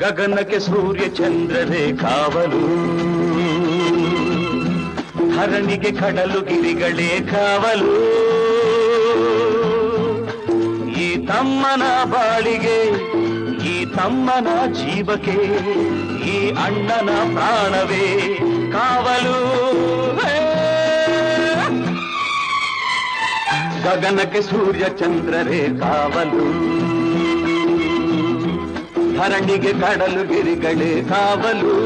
ಗಗನಕ್ಕೆ ಸೂರ್ಯ ಚಂದ್ರರೇ ಕಾವಲು ಧರಣಿಗೆ ಕಡಲು ಗಿರಿಗಳೇ ಕಾವಲು ಈ ತಮ್ಮನ ಬಾಳಿಗೆ ಈ ತಮ್ಮನ ಜೀವಕ್ಕೆ ಈ ಅಣ್ಣನ ಪ್ರಾಣವೇ ಕಾವಲು ಹೇ! ಗಗನಕ್ಕೆ ಸೂರ್ಯ ಚಂದ್ರರೇ ಕಾವಲು ಧರಣಿಗೆ ಕಡಲು ಗಿರಿಗಳೇ ಕಾವಲು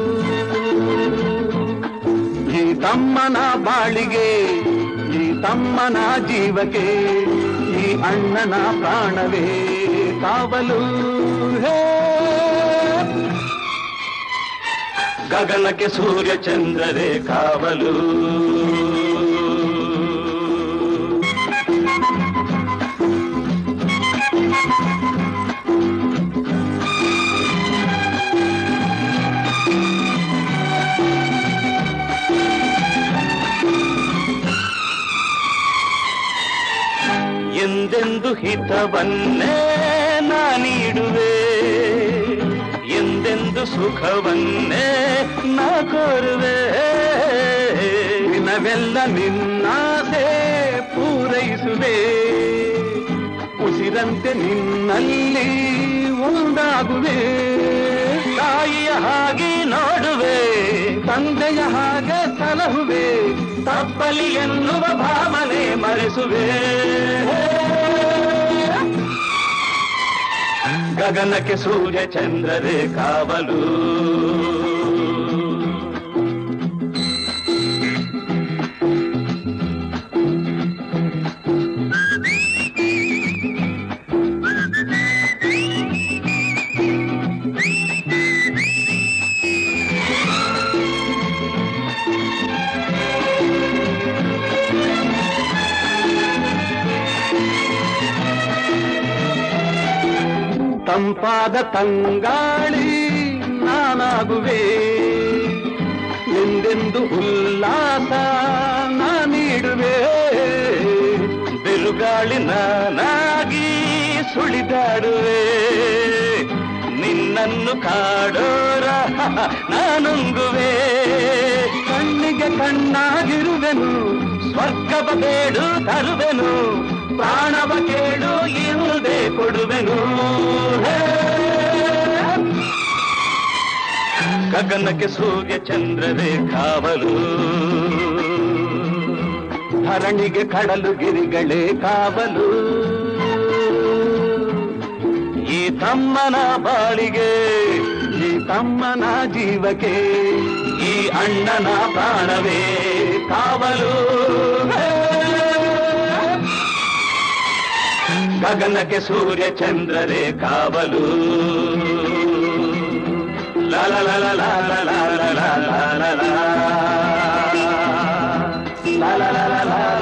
ಈ ತಮ್ಮನ ಬಾಳಿಗೆ ಈ ತಮ್ಮನ ಜೀವಕ್ಕೆ ಈ ಅಣ್ಣನ ಪ್ರಾಣವೇ ಕಾವಲು ಹೇ ಗಗನಕ್ಕೆ ಸೂರ್ಯ ಚಂದ್ರರೇ ಕಾವಲು ಎಂದೆಂದು ಹಿತವನ್ನೇ ನಾ ನೀಡುವೆ ಎಂದೆಂದು ಸುಖವನ್ನೇ ನಾ ಕೋರುವೆ ದಿನವೆಲ್ಲ ನಿನ್ನಾಸೆ ಪೂರೈಸುವೆ ಉಸಿರಂತೆ ನಿನ್ನಲ್ಲಿ ಒಂದಾಗುವೆ ತಾಯಿಯ ಹಾಗೆ ನೋಡುವೆ ತಂದೆಯ ಹಾಗೆ ಸಲಹುವೆ ತಪ್ಪಲಿ ಎನ್ನುವ ಭಾವನೆ ಮರೆಸುವೆ ಗಗನಕ್ಕೆ ಸೂರ್ಯ ಚಂದ್ರರೇ ಕಾವಲು ತಂಪಾದ ತಂಗಾಳಿ ನಾನಾಗುವೆ ಎಂದೆಂದು ಉಲ್ಲಾಸ ನಾ ನೀಡುವೆ ಬಿರುಗಾಳಿ ನಾನಾಗಿ ಸುಳಿದಾಡುವೆ ನಿನ್ನನ್ನು ಕಾಡೋರ ನಾನುಂಗುವೆ ಕಣ್ಣಿಗೆ ಕಣ್ಣಾಗಿರುವೆನು ಸ್ವರ್ಗವ ಬೇಡು ತರುವೆನು ಪ್ರಾಣವ ಕೇಳು ಇರುವುದೇ ಕೊಡುವೆನು ಹೇ. ಗಗನಕ್ಕೆ ಸೂರ್ಯ ಚಂದ್ರರೇ ಕಾವಲು ಧರಣಿಗೆ ಕಡಲು ಗಿರಿಗಳೇ ಕಾವಲು ಈ ತಮ್ಮನ ಬಾಳಿಗೆ ಈ ತಮ್ಮನ ಜೀವಕ್ಕೆ ಈ ಅಣ್ಣನ ಪ್ರಾಣವೇ ಕಾವಲು ಹೇ. ಗಗನಕ್ಕೆ ಸೂರ್ಯ ಚಂದ್ರರೇ ಕಾವಲು ಲ ಲ ಲ ಲ ಲ ಲ ಲ ಲ ಲ ಲ ಲ ಲ ಲ ಲ ಲ ಲ ಲ ಲ